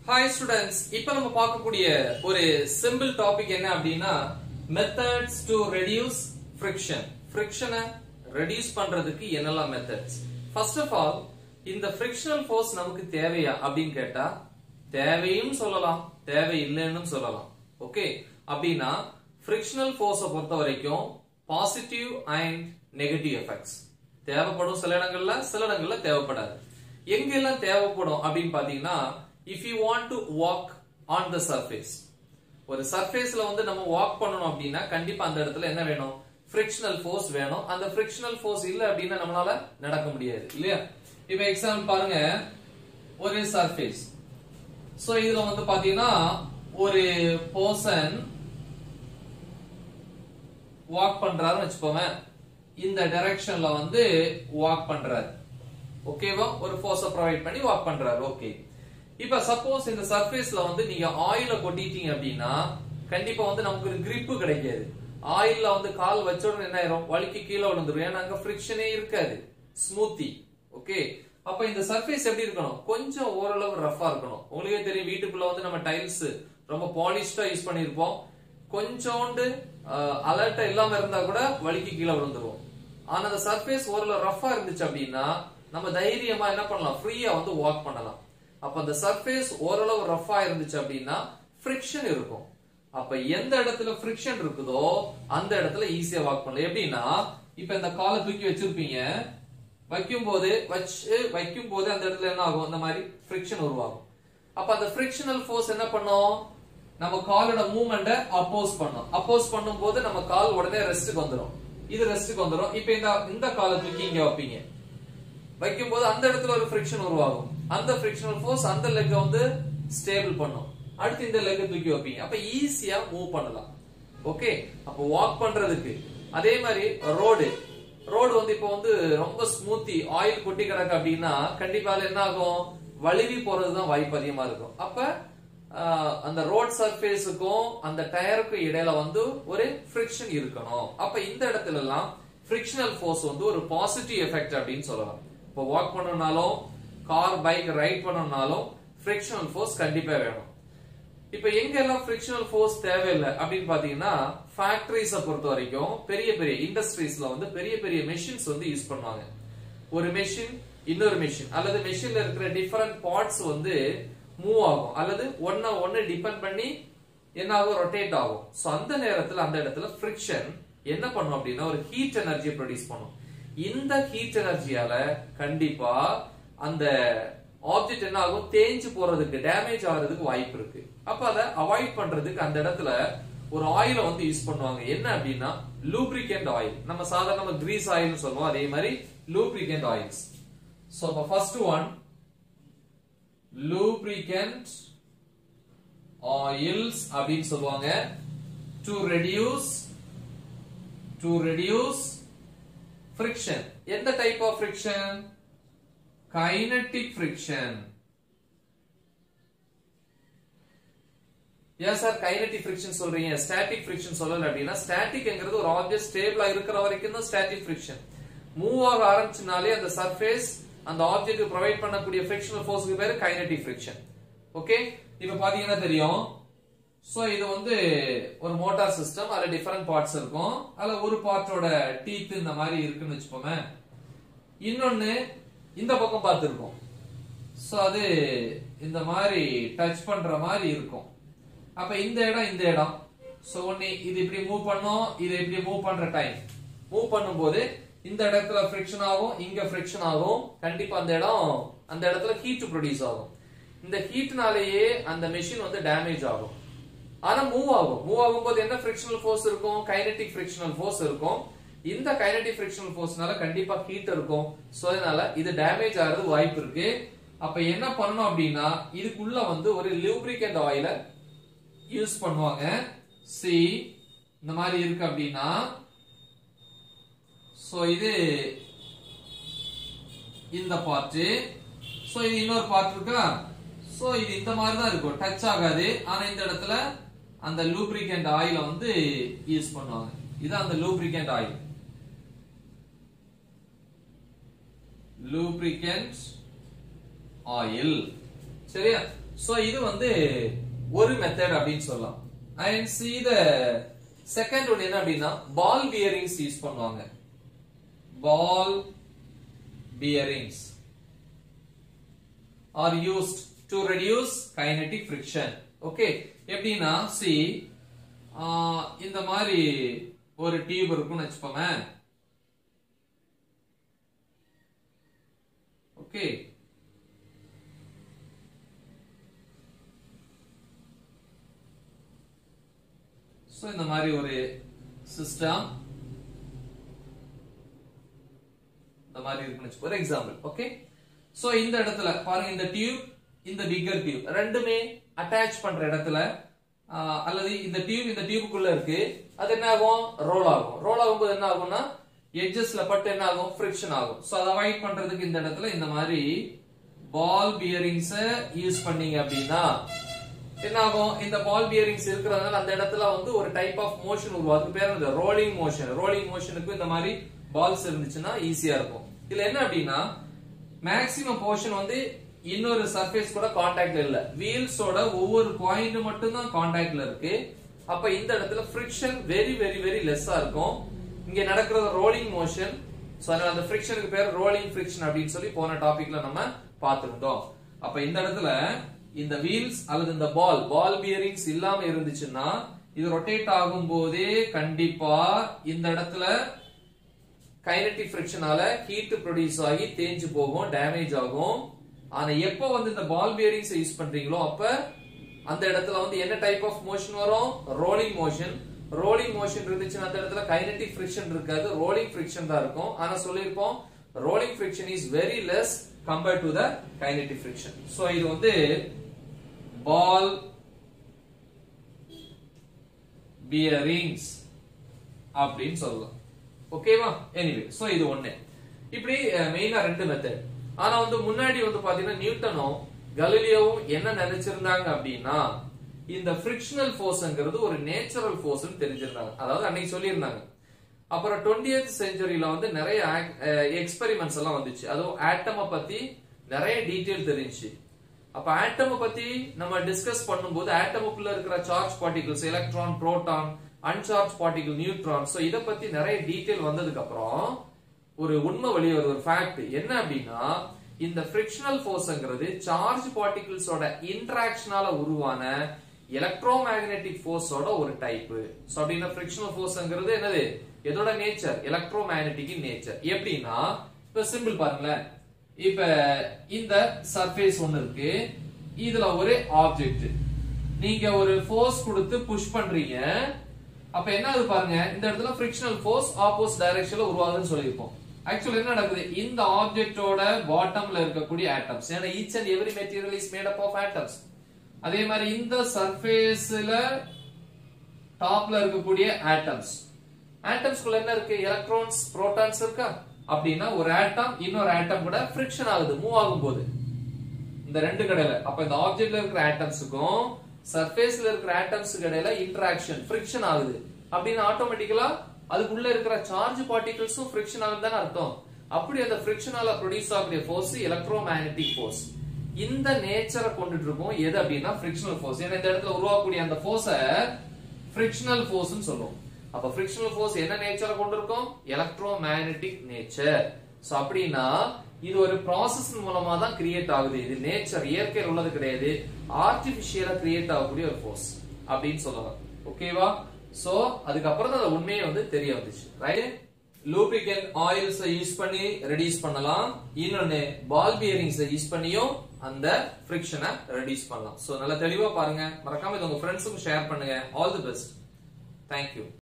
hi students இப்போ நம்ம பார்க்கக்கூடிய ஒரு சிம்பிள் டாபிக் என்ன அப்படின்னா மெத்தட்ஸ் டு ரெடியூஸ் ஃபிரிக்ஷன் ஃபிரிக்ஷனை ரெடியூஸ் பண்றதுக்கு என்னெல்லாம் மெத்தட்ஸ் ஃபர்ஸ்ட் ஆஃப் ஆல் இந்த ஃபிரிக்ஷனல் ஃபோர்ஸ் நமக்கு தேவையா அப்படின்னு கேட்டா தேவையும் சொல்லலாம் தேவை இல்லைன்னு சொல்லலாம் ஓகே அப்படின்னா ஃபிரிக்ஷனல் ஃபோர்ஸை பொறுத்த வரைக்கும் பாசிட்டிவ் அண்ட் நெகட்டிவ் எஃபெக்ட்ஸ் தேவைப்படும் சில இடங்கள்ல சில இடங்கள்ல தேவைப்படாது எங்கெல்லாம் தேவைப்படும் அப்படின்னு பாத்தீங்கன்னா if you want to walk on the surface ஒரு சர்ஃபேஸ்ல வந்து நம்ம வாக் பண்ணணும் அப்படின்னா கண்டிப்பா அந்த இடத்துல என்ன வேணும் ஃபிரிக்ஷனல் ஃபோர்ஸ் வேணும் அந்த ஃபிரிக்ஷனல் ஃபோர்ஸ் இல்ல அப்படின்னா நம்மளால நடக்க முடியாது இல்லையா இப்ப எக்ஸாம்பிள் பாருங்க ஒரு சர்ஃபேஸ் சோ இதுல வந்து பாத்தீங்கன்னா ஒரு பர்சன் வாக் பண்றாருன்னு வச்சுக்கோங்க இந்த டைரக்ஷன்ல வந்து வாக் பண்றாரு ஓகேவா ஒரு ஃபோர்ஸ ப்ரொவைட் பண்ணி வாக் பண்றாரு ஓகே இப்ப சப்போஸ் இந்த சர்ஃபேஸ்ல வந்து நீங்க ஆயில கொட்டிட்டீங்க அப்படின்னா கண்டிப்பா வந்து நமக்கு ஒரு grip கிடைக்காது ஆயில்ல வந்து கால் வச்ச உடனே என்ன ஆயிரும் வலிக்கு கீழே விழுந்துரும் ஏன்னா அங்க ஃபிரிக்ஷனே இருக்காது ஸ்மூத்தி ஓகே அப்ப இந்த சர்ஃபேஸ் எப்படி இருக்கணும் கொஞ்சம் ஓரளவு ரஃபா இருக்கணும் உங்களுக்கே தெரியும் வீட்டுக்குள்ள வந்து நம்ம டைல்ஸ் ரொம்ப பாலிஷ்டா யூஸ் பண்ணிருப்போம் கொஞ்சோண்டு அலர்ட்டா இல்லாம இருந்தா கூட வலிக்கு கீழே விழுந்துரும் ஆனா அந்த சர்ஃபேஸ் ஓரளவு ரஃபா இருந்துச்சு அப்படின்னா நம்ம தைரியமா என்ன பண்ணலாம் ஃப்ரீயா வந்து வாக் பண்ணலாம் அப்ப அந்த சர்ஃபேஸ் ஓரளவு ரஃபா இருந்துச்சு அப்படின்னா ஃபிரிக்ஷன் இருக்கும் அப்ப எந்த இடத்துல ஃபிரிக்ஷன் இருக்குதோ அந்த இடத்துல ஈஸியா வாக் பண்ணலாம் எப்படின்னா இப்ப இந்த காலை தூக்கி வச்சிருப்பீங்க வைக்கும் போது வச்சு வைக்கும் போது அந்த இடத்துல என்ன ஆகும் இந்த மாதிரி ஃபிரிக்ஷன் உருவாகும் அப்ப அந்த ஃபிரிக்ஷனல் ஃபோர்ஸ் என்ன பண்ணும் நம்ம காலோட மூவ்மெண்ட அப்போஸ் பண்ணும் அப்போஸ் பண்ணும்போது நம்ம கால் உடனே ரெஸ்ட்டுக்கு வந்துரும் இது ரெஸ்ட்டுக்கு வந்துரும் இப்ப இந்த இந்த காலை தூக்கி இங்க வைப்பீங்க வைக்கும்போது அந்த இடத்துல ஒரு ஃபிரிக்ஷன் உருவாகும் அந்த ஃபிரிக்ஷனல் ஃபோர்ஸ் அந்த லெக் வந்து ஸ்டேபிள் பண்ணும் அடுத்து இந்த லெக் தூக்கி வைப்பீங்க அப்ப ஈஸியா மூவ் பண்ணலாம் ஓகே அப்ப வாக் பண்றதுக்கு அதே மாதிரி ரோடு ரோடு வந்து இப்போ வந்து ரொம்ப ஸ்மூத்தி ஆயில் கொட்டி கிடக்கு அப்படின்னா கண்டிப்பா அதுல என்ன ஆகும் வழுவி போறதுதான் வாய்ப்பு அதிகமா இருக்கும் அப்ப ஆஹ், அந்த ரோட் சர்ஃபேஸுக்கும் அந்த டயருக்கும் இடையில வந்து ஒரு ஃபிரிக்ஷன் இருக்கணும் அப்ப இந்த இடத்துல எல்லாம் ஃபிரிக்ஷனல் ஃபோர்ஸ் வந்து ஒரு பாசிட்டிவ் எஃபெக்ட் அப்படின்னு சொல்லலாம் இப்போ வாக் பண்ணணும்னாலும் கார் பைக் ரைட் பண்ணணும்னாலும் ஃபிரிக்ஷனல் ஃபோர்ஸ் கண்டிப்பா வேணும் இப்ப எங்க எல்லாம் ஃபிரிக்ஷனல் ஃபோர்ஸ் தேவையில்லை அப்படின்னு பாத்தீங்கன்னா ஃபேக்டரிஸ பொறுத்த வரைக்கும் பெரிய பெரிய இண்டஸ்ட்ரீஸ்ல வந்து பெரிய பெரிய மெஷின்ஸ் வந்து யூஸ் பண்ணுவாங்க ஒரு மெஷின் இன்னொரு மெஷின் அல்லது மெஷின்ல இருக்கிற டிஃபரண்ட் பார்ட்ஸ் வந்து மூவ் ஆகும் அல்லது ஒன்ன ஒன்னு டிபெண்ட் பண்ணி என்ன ஆகும் ரொட்டேட் ஆகும் சோ அந்த நேரத்துல அந்த இடத்துல ஃபிரிக்ஷன் என்ன பண்ணும் அப்படின்னா ஒரு ஹீட் எனர்ஜியை ப்ரொடியூஸ் பண்ணும் இந்த ஹீட் எனர்ஜியால கண்டிப்பா அந்த ஆப்ஜெக்ட் என்ன ஆகும் தேஞ்சு போறதுக்கு டேமேஜ் ஆகிறதுக்கு வாய்ப்பு இருக்கு அப்ப அதை அவாய்ட் பண்றதுக்கு அந்த இடத்துல ஒரு ஆயில வந்து யூஸ் பண்ணுவாங்க என்ன அப்படின்னா லூப்ரிகண்ட் ஆயில் நம்ம சாதாரண கிரீஸ் ஆயில்னு சொல்லுவோம் அதே மாதிரி லூப்ரிகண்ட் ஆயில்ஸ் சோ அப்ப ஃபர்ஸ்ட் ஒன் லூப்ரிகண்ட் ஆயில்ஸ் அப்படின்னு சொல்லுவாங்க to reduce to reduce friction எந்த type of friction kinetic friction ஏன் சார் கைனட்டிக் ஃபிரிக்ஷன் சொல்றீங்க ஸ்டாட்டிக் ஃபிரிக்ஷன் சொல்லல அப்படின்னா ஸ்டாட்டிக்ங்கிறது ஒரு ஆப்ஜெக்ட் ஸ்டேபிளா இருக்கிற வரைக்கும் தான் ஸ்டாட்டிக் ஃபிரிக்ஷன் மூவ் ஆக ஆரம்பிச்சனாலே அந்த சர்ஃபேஸ் அந்த ஆப்ஜெக்ட் ப்ரொவைட் பண்ணக்கூடிய ஃபிரிக்ஷனல் ஃபோர்ஸ்க்கு பேரு கைனட்டிக் ஃபிரிக்ஷன் ஓகே இப்ப பாத்தீங்கன்னா தெரியும் சோ இது வந்து ஒரு மோட்டார் சிஸ்டம் அதுல டிஃபரெண்ட் பார்ட்ஸ் இருக்கும் அதுல ஒரு பார்ட்டோட டீத் இந்த மாதிரி இருக்குன்னு வச்சுப்போமே இன்னொன்னு இந்த பக்கம் பார்த்திருக்கோம் சோ அது இந்த மாதிரி டச் பண்ற மாதிரி இருக்கும் அப்ப இந்த இடம் இந்த இடம் சோ ஒண்ணு இது இப்படி மூவ் பண்ணும் இது இப்படி மூவ் பண்ற டைம் மூவ் பண்ணும்போது இந்த இடத்துல ஃபிரிக்ஷன் ஆகும் இங்க ஃபிரிக்ஷன் ஆகும் கண்டிப்பா அந்த இடம் அந்த இடத்துல ஹீட் ப்ரொடியூஸ் ஆகும் இந்த ஹீட்னாலேயே அந்த மெஷின் வந்து டேமேஜ் ஆகும் ஆனா மூவ் ஆகும் மூவ் ஆகும்போது என்ன ஃபிரிக்ஷனல் ஃபோர்ஸ் இருக்கும் கைனட்டிக் ஃபிரிக்ஷனல் ஃபோர்ஸ் இருக்கும் இந்த கைனட்டிக் ஃபிரிக்ஷனல் ஃபோர்ஸ்னால கண்டிப்பா ஹீட் இருக்கும் சோ அதனால இது டேமேஜ் ஆகிறது வாய்ப்பு இருக்கு அப்ப என்ன பண்ணணும் அப்படின்னா இதுக்குள்ள வந்து ஒரு லூப்ரிகண்ட் ஆயில யூஸ் பண்ணுவாங்க சி இந்த மாதிரி இருக்கு அப்படின்னா சோ இது இந்த பார்ட் சோ இது இன்னொரு பார்ட் இருக்கா சோ இது இந்த மாதிரி தான் இருக்கும் டச் ஆகாது ஆனா இந்த இடத்துல அந்த லூப்ரிகண்ட் ஆயில வந்து யூஸ் பண்ணுவாங்க இது அந்த லூப்ரிகண்ட் ஆயில் லூப்ரிகண்ட் ஆயில் சரியா சோ இது வந்து ஒரு மெத்தட் அப்படின்னு சொல்லலாம் and see the second one என்ன அப்படின்னா பால் பியரிங்ஸ் யூஸ் பண்ணுவாங்க பால் bearings are used to reduce kinetic friction okay எப்படின்னா see ஆஹ், இந்த மாதிரி ஒரு டியூப் இருக்கும்னு வச்சுப்போமே ஓகே சோ இந்த மாதிரி ஒரு சிஸ்டம் இந்த மாதிரி இருக்குன்னு வச்சுக்கோ ஒரு எக்ஸாம்பிள் ஓகே சோ இந்த இடத்துல பாருங்க இந்த டியூப் இந்த பிக்கர் டியூப் ரெண்டுமே அட்டாச் பண்ற இடத்துல ஆஹ், அல்லது இந்த டியூப் இந்த டியூபுக்குள்ள இருக்கு அது என்ன ஆகும் ரோல் ஆகும் ரோல் ஆகும்போது என்ன ஆகும்னா எட்ஜஸ்ல பட்டு என்ன ஆகும் ஃபிரிக்ஷன் ஆகும் சோ அதை அவாய்ட் பண்றதுக்கு இந்த இடத்துல இந்த மாதிரி பால் பியரிங்ஸ் யூஸ் பண்ணீங்க அப்படின்னா என்ன ஆகும் இந்த பால் பியரிங்ஸ் இருக்கிறதுனால அந்த இடத்துல வந்து ஒரு டைப் ஆஃப் மோஷன் உருவாகும் அதுக்கு பேர் வந்து ரோலிங் மோஷன் ரோலிங் மோஷனுக்கு இந்த மாதிரி பால்ஸ் இருந்துச்சுன்னா ஈஸியா இருக்கும் இதுல என்ன அப்படின்னா மேக்ஸிமம் போர்ஷன் வந்து இன்னொரு சர்ஃபேஸ் கூட காண்டாக்ட்ல இல்ல வீல்ஸோட ஒவ்வொரு பாயிண்ட் மட்டும் தான் காண்டாக்ட்ல இருக்கு அப்ப இந்த இடத்துல ஃபிரிக்ஷன் வெரி வெரி வெரி லெஸ்ஸா இருக்கும் இங்க நடக்கிறது ரோலிங் மோஷன் சோ அதனால அந்த ஃபிரிக்ஷனுக்கு பேர் ரோலிங் ஃபிரிக்ஷன் அப்படின்னு சொல்லி போன டாபிக்ல நம்ம பார்த்திருந்தோம் அப்ப இந்த இடத்துல இந்த வீல்ஸ் அல்லது இந்த பால் பால் பியரிங்ஸ் இல்லாம இருந்துச்சுன்னா இது ரொட்டேட் ஆகும் போதே கண்டிப்பா இந்த இடத்துல கைனட்டிக் ஃபிரிக்ஷனால ஹீட் ப்ரொடியூஸ் ஆகி தேஞ்சு போகும் டேமேஜ் ஆகும் ஆனா எப்ப வந்து இந்த பால் பியரிங்ஸ் யூஸ் பண்றீங்களோ அப்ப அந்த இடத்துல வந்து என்ன டைப் ஆஃப் மோஷன் வரும் ரோலிங் மோஷன் ரோலிங் மோஷன் இருந்துச்சுன்னா அந்த இடத்துல கைனட்டிக் ஃபிரிக்ஷன் இருக்காது ரோலிங் ஃபிரிக்ஷன் தான் இருக்கும் ஆனா சொல்லியிருப்போம் rolling friction is very less compared to the kinetic friction so இது வந்து பால் பியரிங்ஸ் அப்படின்னு சொல்லலாம் ஓகேவா எனிவே சோ இது ஒண்ணு இப்படி மெயினா ரெண்டு மெத்தட் ஆனா வந்து முன்னாடி வந்து பாத்தீங்கன்னா நியூட்டனும் கலிலியோவும் என்ன நினைச்சிருந்தாங்க அப்படின்னா இந்த ஃபிரிக்ஷனல் ஃபோர்ஸ்ங்கிறது ஒரு நேச்சுரல் ஃபோர்ஸ் தெரிஞ்சிருந்தாங்க அதாவது அன்னைக்கு சொல்லியிருந்தாங்க அப்புறம் 20th செஞ்சுரியில வந்து நிறைய எக்ஸ்பெரிமெண்ட்ஸ் எல்லாம் வந்துச்சு அதுவும் ஆட்டமை பத்தி நிறைய டீடைல் தெரிஞ்சுச்சு அப்ப ஆட்டமை பத்தி நம்ம டிஸ்கஸ் பண்ணும்போது ஆட்டமுக்குள்ள இருக்கிற charge particles electron proton uncharged particle neutron so இத பத்தி நிறைய டீடைல் வந்ததுக்கு அப்புறம் ஒரு உண்மை வெளியே வருது ஒரு ஃபேக்ட் என்ன அப்படின்னா இந்த ஃபிரிக்ஷனல் ஃபோர்ஸ்ங்கிறது சார்ஜ் பார்ட்டிகிள்ஸோட இன்டராக்ஷனால உருவான எலக்ட்ரோ மேக்னெட்டிக் ஃபோர்ஸோட ஒரு டைப் சோ அப்படின்னா ஃபிரிக்ஷனல் ஃபோர்ஸ்ங்கிறது என்னது எதோட நேச்சர் எலக்ட்ரோ மேக்னெட்டிக் நேச்சர் எப்படின்னா இப்ப சிம்பிள் பாருங்களேன் இப்ப இந்த சர்ஃபேஸ் ஒண்ணு இருக்கு இதுல ஒரு ஆப்ஜெக்ட் நீங்க ஒரு ஃபோர்ஸ் கொடுத்து புஷ் பண்றீங்க அப்ப என்ன ஆகுது பாருங்க இந்த இடத்துல ஃபிரிக்ஷனல் ஃபோர்ஸ் ஆப்போசிட் டைரக்ஷன்ல உருவாகுதுன்னு சொல்லியிருப்போம் ஆக்சுவலி என்ன நடக்குது இந்த ஆப்ஜெக்டோட பாட்டம்ல இருக்கக்கூடிய ஆட்டம்ஸ் ஏன்னா each and every material is made up of atoms அதே மாதிரி இந்த சர்ஃபேஸ்ல டாப்ல இருக்கக்கூடிய ஆட்டம்ஸ் ஆட்டம்ஸ்குள்ள என்ன இருக்கு எலக்ட்ரான்ஸ் புரோட்டான்ஸ் இருக்கா அப்படின்னா ஒரு ஆட்டம் இன்னொரு ஆட்டம் கூட ஃபிரிக்ஷன் ஆகுது மூவ் ஆகும் போது இந்த ரெண்டு கடையில அப்ப இந்த ஆப்ஜெக்ட்ல இருக்கிற ஆட்டம்ஸுக்கும் சர்ஃபேஸ்ல இருக்கிற ஆட்டம்ஸுக்கு இடையில இன்டராக்ஷன் ஃபிரிக்ஷன் ஆகுது அப்படின்னு ஆட்டோமேட்டிக்கலா அதுக்குள்ள இருக்கிற சார்ஜ் பார்ட்டிகல்ஸும் ஃபிரிக்ஷன் ஆகுதுன்னு அர்த்தம் அப்படி அந்த ஃபிரிக்ஷனால ப்ரொடியூஸ் ஆகக்கூடிய ஃபோர்ஸ் எலக்ட்ரோ மேக்னெட்டிக் ஃபோர்ஸ் இந்த நேச்சரை கொண்டுட்டு இருக்கும் எது அப்படின்னா ஃபிரிக்ஷனல் ஃபோர்ஸ் ஏன்னா இந்த இடத்துல உருவாக்கக்கூடிய அந்த ஃபோர்ஸ ஃபிரிக்ஷனல் ஃபோர்ஸ்னு சொல்லுவோம் அப்ப ஃபிரிக்ஷனல் ஃபோர்ஸ் என்ன நேச்சரை கொண்டிருக்கும் எலக்ட்ரோ மேக்னெட்டிக் நேச்சர் சோ அப்படின்னா இது ஒரு ப்ராசஸ் மூலமா தான் கிரியேட் ஆகுது இது நேச்சர் இயற்கையில் உள்ளது கிடையாது ஆர்டிபிஷியலா கிரியேட் ஆகக்கூடிய ஒரு ஃபோர்ஸ் அப்படின்னு சொல்லலாம் ஓகேவா சோ அதுக்கப்புறம் தான் அந்த உண்மையை வந்து தெரிய வந்துச்சு ரைட் லூப்ரிகன்ட் ஆயில்ஸ் யூஸ் பண்ணி ரெடியூஸ் பண்ணலாம் இன்னொன்னு பால் பியரிங்ஸ் யூஸ் பண்ணியும் அந்த ஃபிரிக்ஷனை ரெடியூஸ் பண்ணலாம் சோ நல்லா தெளிவா பாருங்க மறக்காம இது உங்க ஃப்ரெண்ட்ஸுக்கும் ஷேர் பண்ணுங்க ஆல் தி பெஸ்ட் தேங்க்யூ